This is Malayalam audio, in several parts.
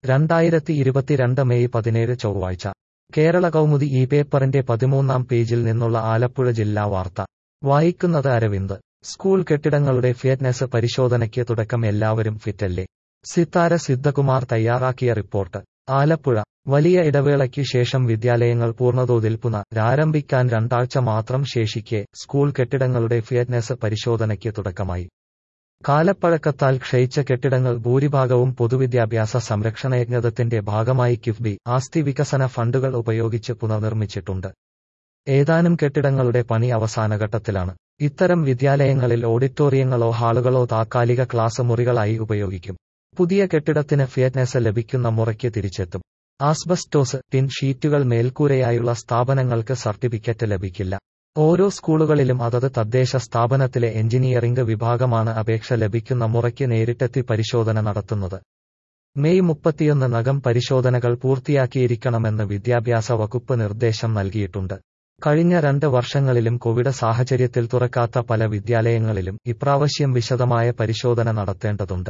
രണ്ടായിരത്തി ഇരുപത്തിരണ്ട് മെയ് പതിനേഴ് ചൊവ്വാഴ്ച കേരള കൗമുദി ഈ പേപ്പറിന്റെ പതിമൂന്നാം പേജിൽ നിന്നുള്ള ആലപ്പുഴ ജില്ലാ വാർത്ത വായിക്കുന്നത് അരവിന്ദ് സ്കൂൾ കെട്ടിടങ്ങളുടെ ഫിറ്റ്നസ് പരിശോധനയ്ക്ക് തുടക്കം എല്ലാവരും ഫിറ്റല്ലേ സിത്താര സിദ്ധകുമാർ തയ്യാറാക്കിയ റിപ്പോർട്ട് ആലപ്പുഴ വലിയ ഇടവേളയ്ക്കു ശേഷം വിദ്യാലയങ്ങൾ പൂർണ്ണതോതിൽ പുനരാരംഭിക്കാൻ രണ്ടാഴ്ച മാത്രം ശേഷിക്കെ സ്കൂൾ കെട്ടിടങ്ങളുടെ ഫിറ്റ്നസ് പരിശോധനയ്ക്ക് തുടക്കമായി കാലപ്പഴക്കത്താൽ ക്ഷയിച്ച കെട്ടിടങ്ങൾ ഭൂരിഭാഗവും പൊതുവിദ്യാഭ്യാസ സംരക്ഷണയജ്ഞത്തിന്റെ ഭാഗമായി കിഫ്ബി ആസ്തി വികസന ഫണ്ടുകൾ ഉപയോഗിച്ച് പുനർനിർമ്മിച്ചിട്ടുണ്ട് ഏതാനും കെട്ടിടങ്ങളുടെ പണി അവസാനഘട്ടത്തിലാണ് ഇത്തരം വിദ്യാലയങ്ങളിൽ ഓഡിറ്റോറിയങ്ങളോ ഹാളുകളോ താൽക്കാലിക ക്ലാസ് മുറികളായി ഉപയോഗിക്കും പുതിയ കെട്ടിടത്തിന് ഫിറ്റ്നസ് ലഭിക്കുന്ന മുറയ്ക്ക് തിരിച്ചെത്തും ആസ്ബസ്റ്റോസ് ടിൻ ഷീറ്റുകൾ മേൽക്കൂരയായുള്ള സ്ഥാപനങ്ങൾക്ക് സർട്ടിഫിക്കറ്റ് ലഭിക്കില്ല ഓരോ സ്കൂളുകളിലും അതത് തദ്ദേശ സ്ഥാപനത്തിലെ എഞ്ചിനീയറിംഗ് വിഭാഗമാണ് അപേക്ഷ ലഭിക്കുന്ന മുറയ്ക്ക് നേരിട്ടെത്തി പരിശോധന നടത്തുന്നത് മെയ് മുപ്പത്തിയൊന്ന് പരിശോധനകൾ പൂർത്തിയാക്കിയിരിക്കണമെന്ന് വിദ്യാഭ്യാസ വകുപ്പ് നിർദ്ദേശം നൽകിയിട്ടുണ്ട് കഴിഞ്ഞ രണ്ട് വർഷങ്ങളിലും കോവിഡ് സാഹചര്യത്തിൽ തുറക്കാത്ത പല വിദ്യാലയങ്ങളിലും ഇപ്രാവശ്യം വിശദമായ പരിശോധന നടത്തേണ്ടതുണ്ട്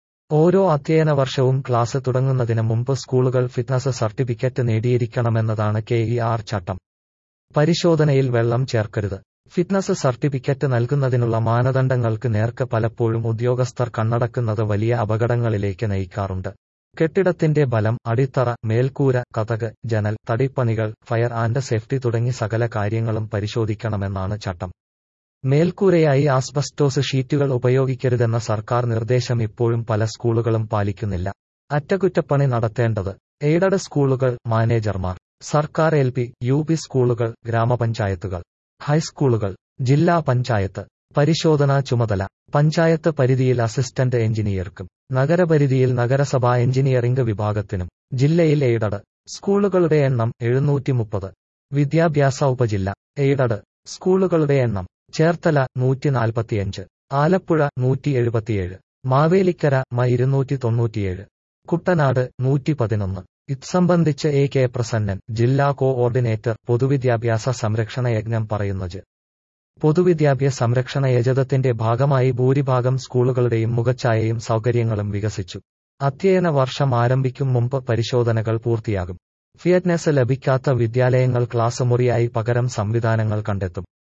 ഓരോ അധ്യയന വർഷവും ക്ലാസ് തുടങ്ങുന്നതിന് മുമ്പ് സ്കൂളുകൾ ഫിറ്റ്നസ് സർട്ടിഫിക്കറ്റ് നേടിയിരിക്കണമെന്നതാണ് കെ ഇ ആർ ചട്ടം പരിശോധനയിൽ വെള്ളം ചേർക്കരുത് ഫിറ്റ്നസ് സർട്ടിഫിക്കറ്റ് നൽകുന്നതിനുള്ള മാനദണ്ഡങ്ങൾക്ക് നേർക്ക് പലപ്പോഴും ഉദ്യോഗസ്ഥർ കണ്ണടക്കുന്നത് വലിയ അപകടങ്ങളിലേക്ക് നയിക്കാറുണ്ട് കെട്ടിടത്തിന്റെ ബലം അടിത്തറ മേൽക്കൂര കതക് ജനൽ തടിപ്പണികൾ ഫയർ ആൻഡ് സേഫ്റ്റി തുടങ്ങി സകല കാര്യങ്ങളും പരിശോധിക്കണമെന്നാണ് ചട്ടം മേൽക്കൂരയായി ആസ്ബസ്റ്റോസ് ഷീറ്റുകൾ ഉപയോഗിക്കരുതെന്ന സർക്കാർ നിർദ്ദേശം ഇപ്പോഴും പല സ്കൂളുകളും പാലിക്കുന്നില്ല അറ്റകുറ്റപ്പണി നടത്തേണ്ടത് എയ്ഡഡ് സ്കൂളുകൾ മാനേജർമാർ സർക്കാർ എൽ പി യു പി സ്കൂളുകൾ ഗ്രാമപഞ്ചായത്തുകൾ ഹൈസ്കൂളുകൾ ജില്ലാ പഞ്ചായത്ത് പരിശോധനാ ചുമതല പഞ്ചായത്ത് പരിധിയിൽ അസിസ്റ്റന്റ് എഞ്ചിനീയർക്കും നഗരപരിധിയിൽ നഗരസഭാ എഞ്ചിനീയറിംഗ് വിഭാഗത്തിനും ജില്ലയിൽ എയ്ഡഡ് സ്കൂളുകളുടെ എണ്ണം എഴുന്നൂറ്റി മുപ്പത് വിദ്യാഭ്യാസ ഉപജില്ല എയ്ഡഡ് സ്കൂളുകളുടെ എണ്ണം ചേർത്തല നൂറ്റി നാൽപ്പത്തിയഞ്ച് ആലപ്പുഴ നൂറ്റി എഴുപത്തിയേഴ് മാവേലിക്കര മ ഇരുന്നൂറ്റി തൊണ്ണൂറ്റിയേഴ് കുട്ടനാട് നൂറ്റി പതിനൊന്ന് ഇത് സംബന്ധിച്ച് എ കെ പ്രസന്നൻ ജില്ലാ കോഓർഡിനേറ്റർ പൊതുവിദ്യാഭ്യാസ സംരക്ഷണ യജ്ഞം പറയുന്നത് പൊതുവിദ്യാഭ്യാസ സംരക്ഷണ യജതത്തിന്റെ ഭാഗമായി ഭൂരിഭാഗം സ്കൂളുകളുടെയും മുഖച്ഛായയും സൗകര്യങ്ങളും വികസിച്ചു അധ്യയന വർഷം ആരംഭിക്കും മുമ്പ് പരിശോധനകൾ പൂർത്തിയാകും ഫിയറ്റ്നസ് ലഭിക്കാത്ത വിദ്യാലയങ്ങൾ ക്ലാസ് മുറിയായി പകരം സംവിധാനങ്ങൾ കണ്ടെത്തും